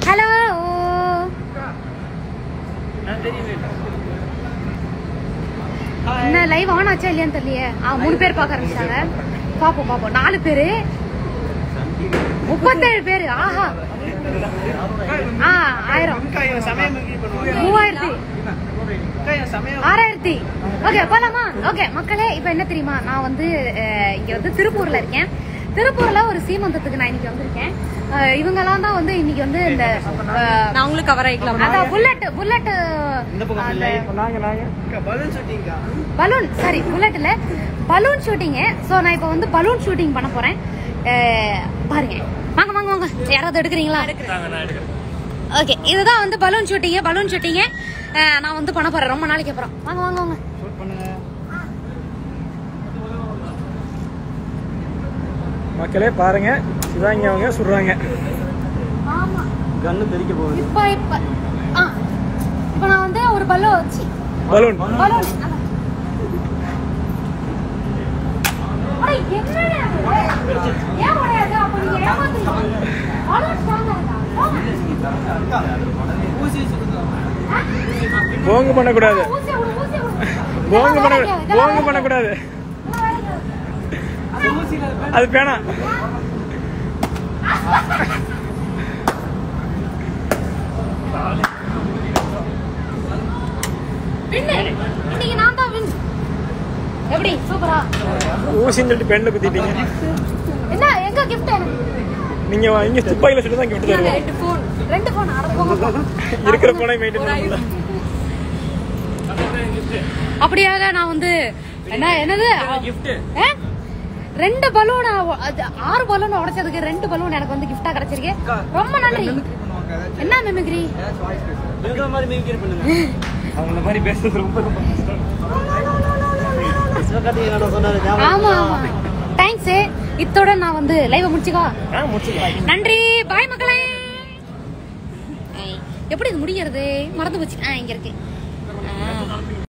Hello என்ன live on ஆச்சா இல்லையான்னு தெரியலையே ஆ மூணு பேர் பார்க்க ஆரம்பிச்சாங்க பாப்போம் பாப்போம் நாலு பேரு முப்பத்தேழு பேரு ஆஹா ஆ ஆயிரம் மூவாயிரத்தி ஆறாயிரத்தி ஓகே போலாமா ஓகே மக்களே இப்போ என்ன தெரியுமா நான் வந்து அஹ், இங்க வந்து திருப்பூர்ல இருக்கேன் திருப்பூர்ல ஒரு சீமந்தத்துக்கு நான் இன்னைக்கு வந்திருக்கேன் அஹ், இவங்கெல்லாம் தான் வந்து இன்னைக்கு வந்து இந்த அஹ், நான் உங்களுக்கு கவர் ஆயிக்கலாம் அதான் bullet bullet balloon sorry bullet இல்ல பலூன் ஷூட்டிங் சோ நான் இப்போ வந்து பலூன் ஷூட்டிங் பண்ண போறேன் அஹ், பாருங்க வாங்க வாங்க வாங்க யாராவது எடுக்கிறீங்களா ஓகே இதுதான் வந்து பலூன் ஷூட்டிங் பலூன் ஷூட்டிங் நான் வந்து பண்ண போறேன் ரொம்ப நாளைக்கு அப்புறம் வாங்க வாங்க வாங்க மக்களே பாருங்க இதான் இங்க அவங்க சுடுறாங்க ஆமா கண்ணு தெரிக்க போகுது இப்ப இப்ப ஆ இப்போ நான் வந்து ஒரு பலூன் வச்சு பலூன் பலூன் அதான். அட, என்னடா இது? ஏன் உடையாது? அப்ப நீங்க ஏமாத்துறீங்க. பலூன் strong ஆ இருக்கா? ஆ? போங்கு பண்ணக்கூடாது ஊசியை விடு, ஊசியை விடு. போங்கு இதெல்லாம் பண்ண வேலைக்கு ஆகாது, இதெல்லாம் போங்கு வேலைக்கு பண்ணக்கூடாது ஆகாது. இதெல்லாம் வேலைக்கு ஆகாது. அது பேனா வின்னு. இன்னைக்கு நான் தான் win. எப்படி சூப்பரா ஊசின்னு சொல்லிட்டு பெண்ணில் குத்திட்டீங்க என்ன எங்க கிஃப்ட் எனக்கு நீங்க இங்க துப்பாக்கில சுட்டு தான் கிஃப்ட் தருவோம் ரெண்டு போன் ரெண்டு போன் அடப்போங்க இருக்கிற போனை மெயின்டைன் பண்ணல அப்படியாக நான் வந்து என்ன என்னது ஆ? ரெண்டு பலூன் ஆறு பலூன் உடைச்சதுக்கு ரெண்டு பலூன் எனக்கு வந்து கிஃப்டா கிடைச்சிருக்கு ரொம்ப நன்றி என்ன மெமிக்ரி அவங்கள மாதிரி பேசுறது ரொம்ப ரொம்ப கஷ்டம். ஆமா ஆமா தேங்க்ஸ் இத்தோட நான் வந்து லைவ் முடிச்சுக்கோ ஆ முடிச்சுக்கலாம் நன்றி பாய் மக்களே ஐ, எப்படி இது முடிகிறது மறந்து போச்சு ஆ இங்க இருக்கு